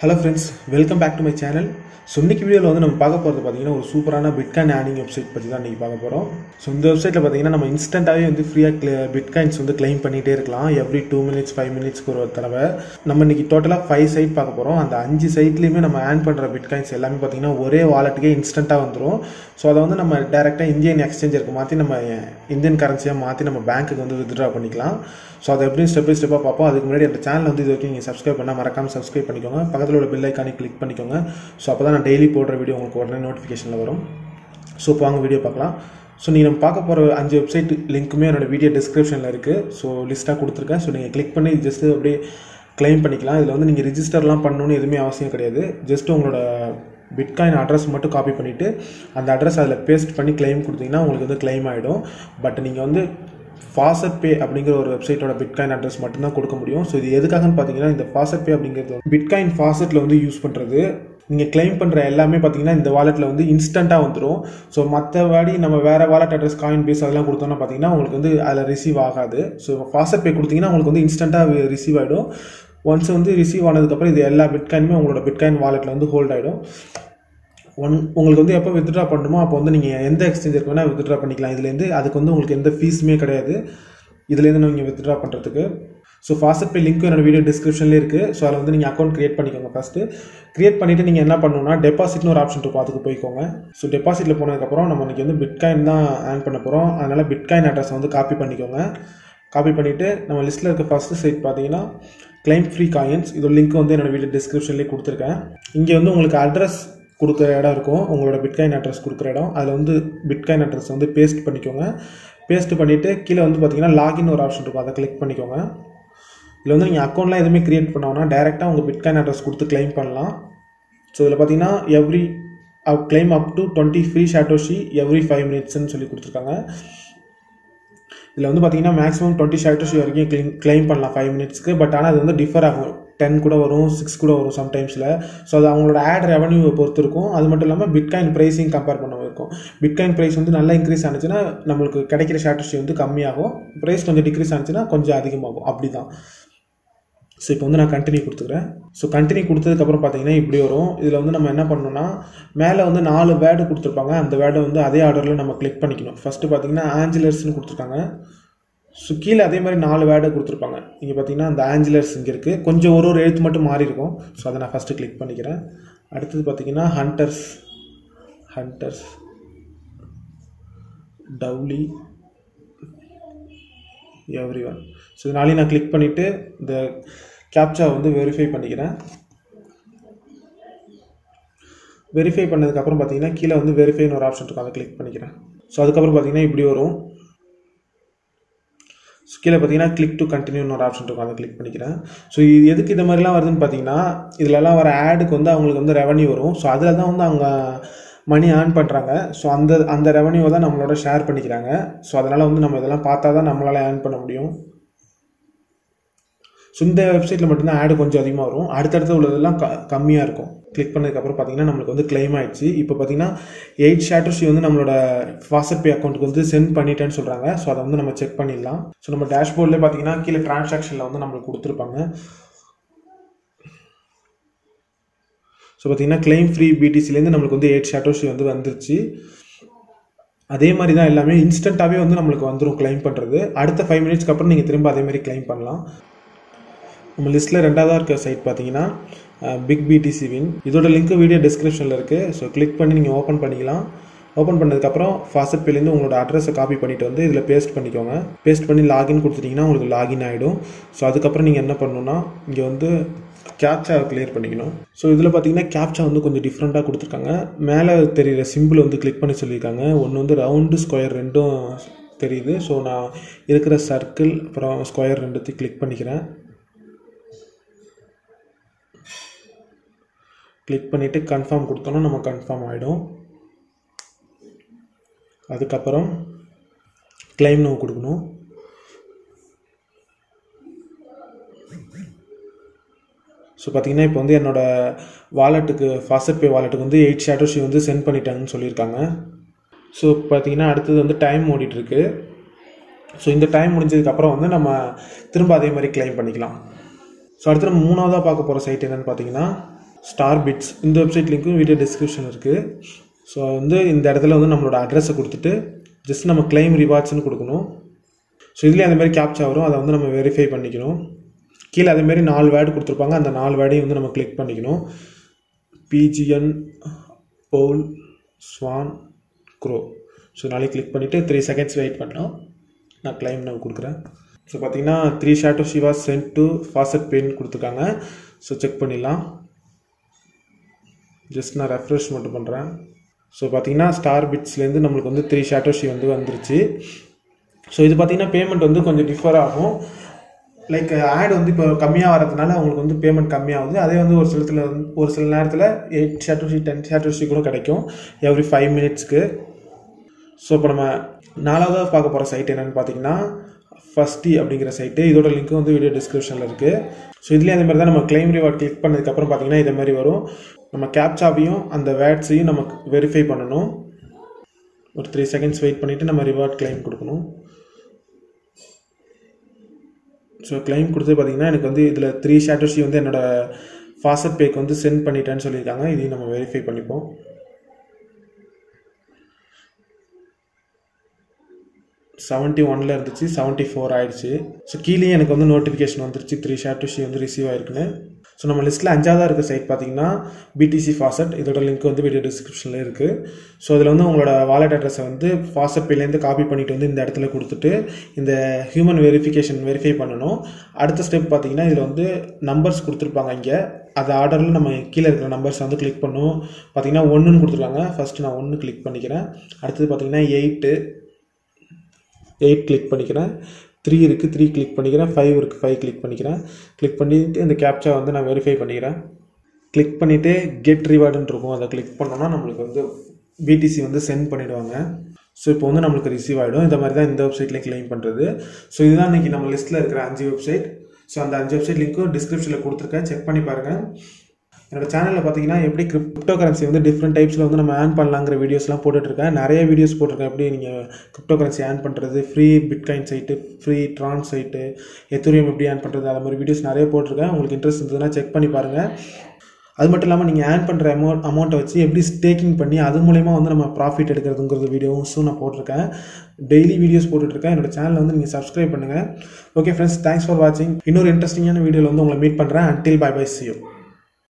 hello friends welcome back to my channel so இன்னைக்கு வீடியோவில் வந்து நம்ம பார்க்க போகிறது பார்த்தீங்கன்னா ஒரு சூப்பரான பிட்காயின் ஏர்னிங் வெப்சைட் பற்றி தான் இன்றைக்கி பார்க்க போகிறோம் ஸோ இந்த வெப்சைட்டில் பார்த்தீங்கன்னா நம்ம இன்ஸ்டண்ட்டாகவே வந்து ஃப்ரீயாக பிட்காயின்ஸ் வந்து கிளைம் பண்ணிகிட்டே இருக்கலாம் எவ்ரி டூ மினிட்ஸ் ஃபைவ் மினிட்ஸ்க்கு ஒரு தடவை நம்ம இன்னைக்கு டோட்டலாக ஃபைவ் சைட் பார்க்க போகிறோம் அந்த அஞ்சு சைட்லேயுமே நம்ம ஏர்ன் பண்ணுற பிட்காயின்ஸ் எல்லாமே பார்த்தீங்கன்னா ஒரே வாலெட்டுக்கே இன்ஸ்டண்ட்டாக வந்துடும் ஸோ அதை வந்து நம்ம டேரெக்டாக இந்தியன் எக்ஸ்சேஞ்சருக்கு மாற்றி நம்ம இந்தியன் கரன்சியாக மாற்றி நம்ம பேங்க்குக்கு வந்து வித்ட்ரா பண்ணிக்கலாம் ஸோ அதை எப்படி ஸ்டெப் பை ஸ்டெப்பாக பார்ப்போம் அதுக்கு முன்னாடி அந்த சேனல் வந்து இது வரைக்கும் நீங்கள் சப்ஸ்கிரைப் பண்ணால் மறக்காமல் சப்ஸ்கிரைப் பண்ணிக்கோங்க பக்கத்தில் உள்ள பெல் ஐக்கானே கிளிக் பண்ணிக்கோங்க ஸோ அப்போ தான் நான் டெய்லி போடுற வீடியோ உங்களுக்கு உடனே நோட்டிஃபிகேஷனில் வரும் ஸோ இப்போ வாங்க வீடியோ பார்க்கலாம் ஸோ நீங்கள் நம்ம பார்க்க போகிற அஞ்சு வெப்சைட் லிங்க்குமே என்னோட வீடியோ டிஸ்கிரிப்ஷனில் இருக்குது ஸோ லிஸ்ட்டாக கொடுத்துருக்கேன் ஸோ நீங்கள் கிளிக் பண்ணி ஜஸ்ட் அப்படியே கிளைம் பண்ணிக்கலாம் இதில் வந்து நீங்கள் ரிஜிஸ்டர்லாம் பண்ணணும்னு எதுவுமே அவசியம் கிடையாது ஜஸ்ட் உங்களோட பிட்காயின் அட்ரஸ் மட்டும் காப்பி பண்ணிவிட்டு அந்த அட்ரஸ் அதில் பேஸ்ட் பண்ணி கிளைம் கொடுத்தீங்கன்னா உங்களுக்கு வந்து கிளைம் ஆகிடும் பட் நீங்கள் வந்து ஃபாசட் பே அப்படிங்கிற ஒரு வெப்சைட்டோட பிட்காயின் அட்ரஸ் மட்டும்தான் கொடுக்க முடியும் ஸோ இது எதுக்காகன்னு பார்த்தீங்கன்னா இந்த ஃபாசட் பே அப்படிங்கிறது பிட்காயின் ஃபாசட்டில் வந்து யூஸ் பண்ணுறது நீங்கள் கிளைம் பண்ணுற எல்லாமே பார்த்தீங்கன்னா இந்த வாலெட்டில் வந்து இன்ஸ்டண்ட்டாக வந்துடும் ஸோ மற்றபடி நம்ம வேறு வாலெட் அட்ரஸ் காயின் பேஸ் அதெல்லாம் கொடுத்தோம்னா பார்த்தீங்கன்னா உங்களுக்கு வந்து அதில் ரிசீவ் ஆகாது ஸோ ஃபாஸ்ட் பே கொடுத்தீங்கன்னா உங்களுக்கு வந்து இன்ஸ்டண்ட்டாக ரிசீவ் ஆகிடும் ஒன்ஸ் வந்து ரிசீவ் ஆனதுக்கப்புறம் இது எல்லா பிட்காயினுமே உங்களோட பிட்காயின் வாலெட்டில் வந்து ஹோல்ட் ஆகிடும் ஒன் உங்களுக்கு வந்து எப்போ வித்ட்ரா பண்ணணுமோ அப்போ வந்து நீங்கள் எந்த எக்ஸ்சேஞ்சருக்கு வேணால் வித்ட்ரா பண்ணிக்கலாம் இதுலேருந்து அதுக்கு வந்து உங்களுக்கு எந்த ஃபீஸுமே கிடையாது இதுலேருந்து நீங்கள் வித்ட்ரா பண்ணுறதுக்கு ஸோ ஃபாஸ்ட் பே லிங்க்கும் என்னோட வீடியோ டிஸ்கிரிப்ஷன்லேயே இருக்குது ஸோ அதில் வந்து நீங்கள் அக்கௌண்ட் க்ரியேட் பண்ணிக்கோங்க ஃபஸ்ட்டு க்ரியேட் பண்ணிவிட்டு நீங்கள் என்ன பண்ணணும்னா டெபாசிட்னு ஒரு ஆப்ஷன் இருக்கும் அதுக்கு போய்க்கோங்க ஸோ டெபாசிட்டில் போனதுக்கப்புறம் நம்ம இன்றைக்கி வந்து பிட்காயின் தான் ஆன் பண்ண போகிறோம் அதனால் பிட்காயின் அட்ரஸை வந்து காப்பி பண்ணிக்கோங்க காப்பி பண்ணிவிட்டு நம்ம லிஸ்ட்டில் இருக்க ஃபஸ்ட்டு சைட் பார்த்தீங்கன்னா கிளைம் ஃப்ரீ காயின்ஸ் இதோட லிங்க் வந்து என்னோட வீடியோ டிஸ்கிரிப்ஷன்லேயே கொடுத்துருக்கேன் இங்கே வந்து உங்களுக்கு அட்ரஸ் கொடுக்குற இடம் இருக்கும் உங்களோட பிட்காயின் அட்ரஸ் கொடுக்குற இடம் அதில் வந்து பிட்காயின் அட்ரஸ் வந்து பேஸ்ட் பண்ணிக்கோங்க பேஸ்ட் பண்ணிவிட்டு கீழே வந்து பார்த்தீங்கன்னா லாகின் ஒரு ஆப்ஷன் இருக்கும் அதை கிளிக் பண்ணிக்கோங்க இதில் வந்து நீங்கள் அக்கௌண்ட்லாம் எதுவுமே க்ரியேட் பண்ணோன்னா டேரெக்டாக உங்கள் பிட்காயின் அட்ரஸ் கொடுத்து கிளைம் பண்ணலாம் ஸோ இதில் பார்த்தீங்கன்னா every claim up to twenty free satoshi every five மினிட்ஸ்னு சொல்லி கொடுத்துருக்காங்க இதில் வந்து பார்த்தீங்கன்னா மேக்ஸிமம் டுவெண்ட்டி ஷாட்டோஷி வரைக்கும் கிளைம் கிளைம் பண்ணலாம் ஃபைவ் மினிட்ஸ்க்கு பட் ஆனால் அது வந்து டிஃபர் ஆகும் டென் கூட வரும் சிக்ஸ் கூட வரும் சம்டைம்ஸில் ஸோ அது அவங்களோட ஆட் ரெவன்யூவை பொறுத்து இருக்கும் அது மட்டும் இல்லாமல் பிட்காயின் ப்ரைஸிங் கம்பேர் பண்ண இருக்கும் பிட்காயின் ப்ரைஸ் வந்து நல்லா இன்க்ரீஸ் ஆனிச்சுன்னா நம்மளுக்கு கிடைக்கிற ஷாட்டோஷி வந்து கம்மியாகும் ப்ரைஸ் கொஞ்சம் டிக்ரீஸ் ஆனிச்சுன்னா கொஞ்சம் அதிகமாகும் அப்படி தான் ஸோ இப்போ வந்து நான் கண்டினியூ கொடுத்துக்கிறேன் ஸோ கண்டினியூ கொடுத்ததுக்கப்புறம் பார்த்தீங்கன்னா இப்படி வரும் இதில் வந்து நம்ம என்ன பண்ணணும்னா மேலே வந்து நாலு வேர்டு கொடுத்துருப்பாங்க அந்த வேர்டை வந்து அதே ஆர்டரில் நம்ம கிளிக் பண்ணிக்கணும் ஃபஸ்ட்டு பார்த்தீங்கன்னா ஆஞ்சிலர்ஸ்னு கொடுத்துருக்காங்க ஸோ கீழே அதே மாதிரி நாலு வேர்டை கொடுத்துருப்பாங்க இங்கே பார்த்தீங்கன்னா அந்த ஆஞ்சிலர்ஸ் இங்கே இருக்குது கொஞ்சம் ஒரு ஒரு எழுத்து மட்டும் மாறி இருக்கும் ஸோ அதை நான் ஃபஸ்ட்டு கிளிக் பண்ணிக்கிறேன் அடுத்தது பார்த்தீங்கன்னா ஹண்டர்ஸ் ஹண்டர்ஸ் டவுலி எவ்ரி ஒன் ஸோ இதனாலே நான் கிளிக் பண்ணிவிட்டு இந்த கேப்சா வந்து வெரிஃபை பண்ணிக்கிறேன் வெரிஃபை பண்ணதுக்கப்புறம் பார்த்தீங்கன்னா கீழே வந்து வெரிஃபைன்னு ஒரு ஆப்ஷன் இருக்கும் அதை கிளிக் பண்ணிக்கிறேன் ஸோ அதுக்கப்புறம் பார்த்தீங்கன்னா இப்படி வரும் ஸோ கீழே பார்த்தீங்கன்னா கிளிக் டு கண்டினியூன்னு ஒரு ஆப்ஷன் இருக்கும் அதை கிளிக் பண்ணிக்கிறேன் ஸோ இது எதுக்கு இந்த மாதிரிலாம் வருதுன்னு பார்த்தீங்கன்னா இதிலலாம் வர ஆடுக்கு வந்து அவங்களுக்கு வந்து ரெவன்யூ வரும் ஸோ அதில் தான் வந்து அவங்க மணி ஏர்ன் பண்ணுறாங்க ஸோ அந்த அந்த ரெவன்யூவை தான் நம்மளோட ஷேர் பண்ணிக்கிறாங்க ஸோ அதனால் வந்து நம்ம இதெல்லாம் பார்த்தா தான் நம்மளால் ஏர்ன் பண்ண முடியும் ஸோ இந்த வெப்சைட்டில் மட்டும்தான் ஆடு கொஞ்சம் அதிகமாக வரும் அடுத்தடுத்து உள்ளதெல்லாம் க கம்மியாக இருக்கும் கிளிக் பண்ணதுக்கப்புறம் பார்த்தீங்கன்னா நம்மளுக்கு வந்து கிளைம் ஆயிடுச்சு இப்போ பார்த்தீங்கன்னா எயிட் ஷேட்டர்ஸி வந்து நம்மளோட ஃபாஸ்ட் பே அக்கௌண்ட்டுக்கு வந்து சென்ட் பண்ணிட்டேன்னு சொல்கிறாங்க ஸோ அதை வந்து நம்ம செக் பண்ணிடலாம் ஸோ நம்ம டேஷ்போர்ட்லேயே பார்த்தீங்கன்னா கீழே டிரான்சாக்ஷனில் வந்து நம்மளுக்கு கொடுத்துருப்பாங்க ஸோ பார்த்தீங்கன்னா கிளைம் ஃப்ரீ பிடிசிலேருந்து நம்மளுக்கு வந்து எயிட் ஷேட்டோஷி வந்து வந்துருச்சு அதே மாதிரி தான் எல்லாமே இன்ஸ்டண்ட்டாகவே வந்து நம்மளுக்கு வந்துடும் கிளைம் பண்ணுறது அடுத்த ஃபைவ் மினிட்ஸ்க்கு அப்புறம் நீங்கள் திரும்ப அதே மாதிரி கிளைம் பண்ணலாம் நம்ம லிஸ்ட்டில் ரெண்டாவதாக இருக்க சைட் பார்த்தீங்கன்னா பிக் பிடிசி வின் இதோட லிங்க் வீடியோ டிஸ்கிரிப்ஷனில் இருக்குது ஸோ கிளிக் பண்ணி நீங்கள் ஓப்பன் பண்ணிக்கலாம் ஓப்பன் பண்ணதுக்கப்புறம் ஃபாஸ்ட் பேலேருந்து உங்களோட அட்ரஸை காப்பி பண்ணிவிட்டு வந்து இதில் பேஸ்ட் பண்ணிக்கோங்க பேஸ்ட் பண்ணி லாகின் கொடுத்துட்டிங்கன்னா உங்களுக்கு லாகின் ஆகிடும் ஸோ அதுக்கப்புறம் நீங்கள் என்ன பண்ணணுன்னா இங்கே வந்து கேப்சா கிளியர் பண்ணிக்கணும் ஸோ இதில் பார்த்தீங்கன்னா கேப்சா வந்து கொஞ்சம் டிஃப்ரெண்ட்டாக கொடுத்துருக்காங்க மேலே தெரிகிற சிம்பிள் வந்து கிளிக் பண்ணி சொல்லியிருக்காங்க ஒன்று வந்து ரவுண்டு ஸ்கொயர் ரெண்டும் தெரியுது ஸோ நான் இருக்கிற சர்க்கிள் அப்புறம் ஸ்கொயர் ரெண்டுத்தையும் கிளிக் பண்ணிக்கிறேன் கிளிக் பண்ணிவிட்டு கன்ஃபார்ம் கொடுத்தோன்னா நம்ம கன்ஃபார்ம் ஆகிடும் அதுக்கப்புறம் கிளைம் நோ கொடுக்கணும் ஸோ பார்த்தீங்கன்னா இப்போ வந்து என்னோடய வாலெட்டுக்கு ஃபாஸ்ட் பே வாலெட்டுக்கு வந்து எயிட் ஷேட்டோஷி வந்து சென்ட் பண்ணிட்டாங்கன்னு சொல்லியிருக்காங்க ஸோ பார்த்தீங்கன்னா அடுத்தது வந்து டைம் ஓடிட்டுருக்கு ஸோ இந்த டைம் முடிஞ்சதுக்கப்புறம் வந்து நம்ம திரும்ப அதே மாதிரி கிளைம் பண்ணிக்கலாம் ஸோ அடுத்து நம்ம மூணாவதாக பார்க்க போகிற சைட் என்னென்னு பார்த்தீங்கன்னா ஸ்டார் பிட்ஸ் இந்த வெப்சைட் லிங்க்கும் வீடியோ டிஸ்கிரிப்ஷன் இருக்குது ஸோ வந்து இந்த இடத்துல வந்து நம்மளோட அட்ரஸை கொடுத்துட்டு ஜஸ்ட் நம்ம கிளைம் ரிவார்ட்ஸ்னு கொடுக்கணும் ஸோ இதுலேயும் அந்த மாதிரி கேப்ச்சா வரும் அதை வந்து நம்ம வெரிஃபை பண்ணிக்கணும் கீழே அதேமாரி நாலு வேர்டு கொடுத்துருப்பாங்க அந்த நாலு வேர்டையும் வந்து நம்ம கிளிக் பண்ணிக்கணும் பிஜிஎன் போல் ஸ்வான் க்ரோ ஸோ நாளைக்கு கிளிக் பண்ணிவிட்டு த்ரீ செகண்ட்ஸ் வெயிட் பண்ணோம் நான் கிளைம் நான் கொடுக்குறேன் ஸோ பார்த்தீங்கன்னா three satoshi sent to faucet பெயின் கொடுத்துருக்காங்க ஸோ செக் பண்ணிடலாம் ஜஸ்ட் நான் ரெஃப்ரெஷ் மட்டும் பண்ணுறேன் ஸோ பார்த்தீங்கன்னா ஸ்டார் பிட்ஸ்லேருந்து நம்மளுக்கு வந்து த்ரீ ஷாட்டோஷி வந்து வந்துருச்சு ஸோ இது பார்த்தீங்கன்னா பேமெண்ட் வந்து கொஞ்சம் டிஃபர் ஆகும் லைக் ஆட் வந்து இப்போ கம்மியாக வரதுனால அவங்களுக்கு வந்து பேமெண்ட் கம்மியாகுது அதே வந்து ஒரு சிலத்தில் வந்து ஒரு சில நேரத்தில் எயிட் ஷாட்டோஷி டென் ஷாட்டோஷி கூட கிடைக்கும் எவ்ரி ஃபைவ் மினிட்ஸ்க்கு ஸோ இப்போ நம்ம நாலாவதாக பார்க்க போகிற சைட் என்னென்னு பார்த்தீங்கன்னா ஃபஸ்டி அப்படிங்கிற சைட்டு இதோட லிங்க் வந்து வீடியோ டிஸ்கிரிப்ஷனில் இருக்குது ஸோ இதுலேயும் அதே மாதிரி தான் நம்ம கிளைம் ரிவார்ட் கிளிக் பண்ணதுக்கப்புறம் பார்த்தீங்கன்னா இதே மாதிரி வரும் நம்ம கேப்சாவையும் அந்த வேட்ஸையும் நமக்கு வெரிஃபை பண்ணணும் ஒரு த்ரீ செகண்ட்ஸ் வெயிட் பண்ணிவிட்டு நம்ம ரிவார்ட் கிளைம் கொடுக்கணும் ஸோ கிளைம் கொடுத்து பார்த்தீங்கன்னா எனக்கு வந்து இதில் த்ரீ ஷாட்டோஷி வந்து என்னோடய ஃபாஸ்ட் பேக்கு வந்து சென்ட் பண்ணிட்டேன்னு சொல்லியிருக்காங்க இதையும் நம்ம வெரிஃபை பண்ணிப்போம் செவன்ட்டி ஒனில் இருந்துச்சு செவன்ட்டி ஃபோர் ஆயிடுச்சு ஸோ கீழே எனக்கு வந்து நோட்டிஃபிகேஷன் வந்துருச்சு த்ரீ ஷார்ட் வந்து ரிசீவ் ஆயிருக்குன்னு ஸோ நம்ம லிஸ்ட்டில் அஞ்சாவதாக இருக்க சைட் பார்த்தீங்கன்னா பிடிசி ஃபாசட் இதோட லிங்க் வந்து வீடியோ டிஸ்கிரிப்ஷனில் இருக்குது ஸோ அதில் வந்து உங்களோட வாலெட் அட்ரஸை வந்து ஃபாசட் பேலேருந்து காப்பி பண்ணிட்டு வந்து இந்த இடத்துல கொடுத்துட்டு இந்த ஹியூமன் வெரிஃபிகேஷன் வெரிஃபை பண்ணணும் அடுத்த ஸ்டெப் பார்த்தீங்கன்னா இதில் வந்து நம்பர்ஸ் கொடுத்துருப்பாங்க இங்கே அது ஆர்டரில் நம்ம கீழே இருக்கிற நம்பர்ஸ் வந்து கிளிக் பண்ணும் பார்த்தீங்கன்னா ஒன்றுன்னு கொடுத்துருக்காங்க ஃபஸ்ட்டு நான் ஒன்று கிளிக் பண்ணிக்கிறேன் அடுத்தது பார்த்தீங்கன்னா எயிட்டு எயிட் கிளிக் பண்ணிக்கிறேன் த்ரீ இருக்குது த்ரீ கிளிக் பண்ணிக்கிறேன் ஃபைவ் இருக்குது ஃபைவ் கிளிக் பண்ணிக்கிறேன் கிளிக் பண்ணிவிட்டு இந்த கேப்ச்சா வந்து நான் வெரிஃபை பண்ணிக்கிறேன் கிளிக் பண்ணிவிட்டு கெட் ரிவார்டுன்னு இருக்கும் அதை கிளிக் பண்ணோன்னா நம்மளுக்கு வந்து பிடிசி வந்து சென்ட் பண்ணிவிடுவாங்க ஸோ இப்போ வந்து நம்மளுக்கு ரிசீவ் ஆகிடும் இந்த மாதிரி தான் இந்த வெப்சைட்லேயும் கிளைம் பண்ணுறது ஸோ இதுதான் இன்றைக்கி நம்ம லிஸ்ட்டில் இருக்கிற அஞ்சு வெப்சைட் ஸோ அந்த அஞ்சு வெப்சைட் லிங்க்கும் டிஸ்கிரிப்ஷனில் கொடுத்துருக்கேன் செக் பண்ணி பாருங்கள் என்னோட சேனலில் பார்த்தீங்கன்னா எப்படி கிரிப்டோ கரன்சி வந்து டிஃப்ரெண்ட் டைப்ஸில் வந்து நம்ம ஏர்ன் பண்ணலாங்கிற வீடியோஸ்லாம் போட்டுட்ருக்கேன் நிறைய வீடியோஸ் போட்டிருக்கேன் எப்படி நீங்கள் கிரிப்டோ கரன்சி ஏர்ன் பண்ணுறது free bitcoin site free tron site Ethereum எப்படி ஏர்ன் பண்ணுறது அது மாதிரி வீடியோஸ் நிறைய போட்டிருக்கேன் உங்களுக்கு இன்ட்ரெஸ்ட் இருந்ததுன்னா செக் பண்ணி பாருங்கள் அது மட்டும் இல்லாமல் நீங்கள் ஏர்ன் பண்ணுற அமௌண்ட் அமௌண்ட்டை வச்சு எப்படி ஸ்டேக்கிங் பண்ணி அது மூலயமா வந்து நம்ம ப்ராஃபிட் எடுக்கிறதுங்கிறது வீடியோஸும் நான் போட்டிருக்கேன் டெய்லி வீடியோஸ் போட்டுட்ருக்கேன் என்னோட சேனலை வந்து நீங்கள் சப்ஸ்கிரைப் பண்ணுங்கள் ஓகே ஃப்ரெண்ட்ஸ் தேங்க்ஸ் ஃபார் வாட்சிங் இன்னொரு இன்ட்ரெஸ்டிங்கான வீடியோவில் வந்து உங்களை மீட் பண்ணுறேன் until bye bye see you